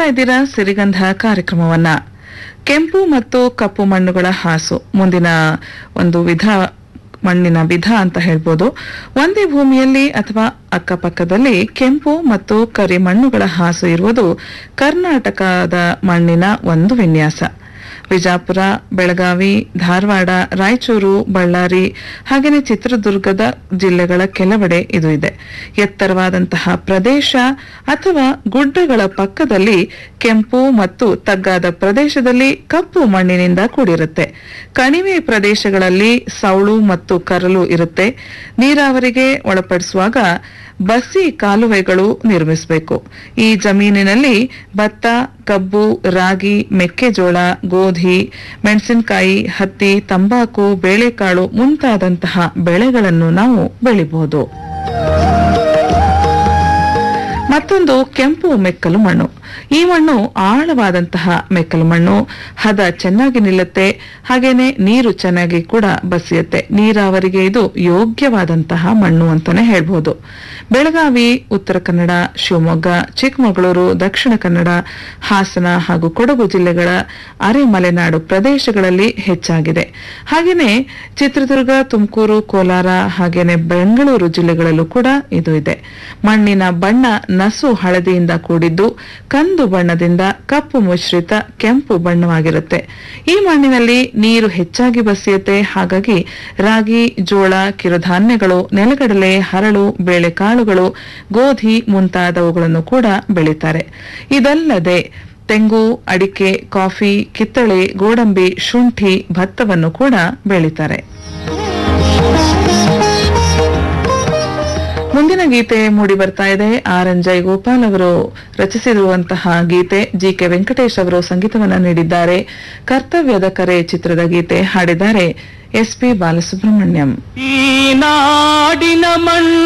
ಕೇಳ್ತಾ ಇದ್ದೀರಾ ಸಿರಿಗಂಧ ಕಾರ್ಯಕ್ರಮವನ್ನ ಕೆಂಪು ಮತ್ತು ಕಪ್ಪು ಮಣ್ಣುಗಳ ಹಾಸು ಮುಂದಿನ ಒಂದು ವಿಧ ಮಣ್ಣಿನ ವಿಧ ಅಂತ ಹೇಳ್ಬೋದು ಒಂದೇ ಭೂಮಿಯಲ್ಲಿ ಅಥವಾ ಅಕ್ಕಪಕ್ಕದಲ್ಲಿ ಕೆಂಪು ಮತ್ತು ಕರಿ ಮಣ್ಣುಗಳ ಹಾಸು ಇರುವುದು ಕರ್ನಾಟಕದ ಮಣ್ಣಿನ ಒಂದು ವಿನ್ಯಾಸ ವಿಜಾಪುರ ಬೆಳಗಾವಿ ಧಾರವಾಡ ರಾಯಚೂರು ಬಳ್ಳಾರಿ ಹಾಗೆಯೇ ಚಿತ್ರದುರ್ಗದ ಜಿಲ್ಲೆಗಳ ಕೆಲವೆಡೆ ಇದು ಇದೆ ಎತ್ತರವಾದಂತಹ ಪ್ರದೇಶ ಅಥವಾ ಗುಡ್ಡಗಳ ಪಕ್ಕದಲ್ಲಿ ಕೆಂಪು ಮತ್ತು ತಗ್ಗಾದ ಪ್ರದೇಶದಲ್ಲಿ ಕಪ್ಪು ಮಣ್ಣಿನಿಂದ ಕೂಡಿರುತ್ತೆ ಕಣಿವೆ ಪ್ರದೇಶಗಳಲ್ಲಿ ಸೌಳು ಮತ್ತು ಕರಲು ಇರುತ್ತೆ ನೀರಾವರಿಗೆ ಒಳಪಡಿಸುವಾಗ ಬಸಿ ಕಾಲುವೆಗಳು ನಿರ್ಮಿಸಬೇಕು ಈ ಜಮೀನಿನಲ್ಲಿ ಭತ್ತ ಕಬ್ಬು ರಾಗಿ ಮೆಕ್ಕೆಜೋಳ ಗೋಧಿ ಮೆಣಸಿನಕಾಯಿ ಹತ್ತಿ ತಂಬಾಕು ಬೇಳೆಕಾಳು ಮುಂತಾದಂತಹ ಬೆಳೆಗಳನ್ನು ನಾವು ಬೆಳಿಬಹುದು ಮತ್ತೊಂದು ಕೆಂಪು ಮೆಕ್ಕಲು ಮಣ್ಣು ಈ ಮಣ್ಣು ಆಳವಾದಂತಹ ಮೆಕ್ಕಲು ಮಣ್ಣು ಹದ ಚೆನ್ನಾಗಿ ನಿಲ್ಲುತ್ತೆ ಹಾಗೇನೆ ನೀರು ಚೆನ್ನಾಗಿ ಕೂಡ ಬಸಿಯುತ್ತೆ ನೀರಾವರಿಗೆ ಇದು ಯೋಗ್ಯವಾದಂತಹ ಮಣ್ಣು ಅಂತಾನೆ ಹೇಳ್ಬೋದು ಬೆಳಗಾವಿ ಉತ್ತರ ಕನ್ನಡ ಶಿವಮೊಗ್ಗ ಚಿಕ್ಕಮಗಳೂರು ದಕ್ಷಿಣ ಕನ್ನಡ ಹಾಸನ ಹಾಗೂ ಕೊಡಗು ಜಿಲ್ಲೆಗಳ ಅರೆ ಮಲೆನಾಡು ಪ್ರದೇಶಗಳಲ್ಲಿ ಹೆಚ್ಚಾಗಿದೆ ಹಾಗೇನೆ ಚಿತ್ರದುರ್ಗ ತುಮಕೂರು ಕೋಲಾರ ಹಾಗೇನೆ ಬೆಂಗಳೂರು ಜಿಲ್ಲೆಗಳಲ್ಲೂ ಕೂಡ ಇದು ಇದೆ ಮಣ್ಣಿನ ಬಣ್ಣ ನಸು ಹಳದಿಯಿಂದ ಕೂಡಿದ್ದು ಕಂದು ಬಣ್ಣದಿಂದ ಕಪ್ಪು ಮಿಶ್ರಿತ ಕೆಂಪು ಬಣ್ಣವಾಗಿರುತ್ತೆ ಈ ಮಣ್ಣಿನಲ್ಲಿ ನೀರು ಹೆಚ್ಚಾಗಿ ಬಸಿಯುತ್ತೆ ಹಾಗಾಗಿ ರಾಗಿ ಜೋಳ ಕಿರುಧಾನ್ಯಗಳು ನೆಲಗಡಲೆ ಹರಳು ಬೇಳೆಕಾಳುಗಳು ಗೋಧಿ ಮುಂತಾದವುಗಳನ್ನು ಕೂಡ ಬೆಳೀತಾರೆ ಇದಲ್ಲದೆ ತೆಂಗು ಅಡಿಕೆ ಕಾಫಿ ಕಿತ್ತಳೆ ಗೋಡಂಬಿ ಶುಂಠಿ ಭತ್ತವನ್ನು ಕೂಡ ಬೆಳೀತಾರೆ ಮುಂದಿನ ಗೀತೆ ಮೂಡಿ ಬರ್ತಾ ಇದೆ ಆರ್ ಎನ್ ಜೈ ಗೋಪಾಲ್ ಅವರು ರಚಿಸಿರುವಂತಹ ಗೀತೆ ಜಿ ಕೆ ವೆಂಕಟೇಶ್ ಅವರು ಸಂಗೀತವನ್ನ ನೀಡಿದ್ದಾರೆ ಕರ್ತವ್ಯದ ಕರೆ ಚಿತ್ರದ ಗೀತೆ ಹಾಡಿದ್ದಾರೆ ಎಸ್ ಪಿ ಬಾಲಸುಬ್ರಹ್ಮಣ್ಯಂ ಈ ನಾಡಿನ ಮಣ್ಣು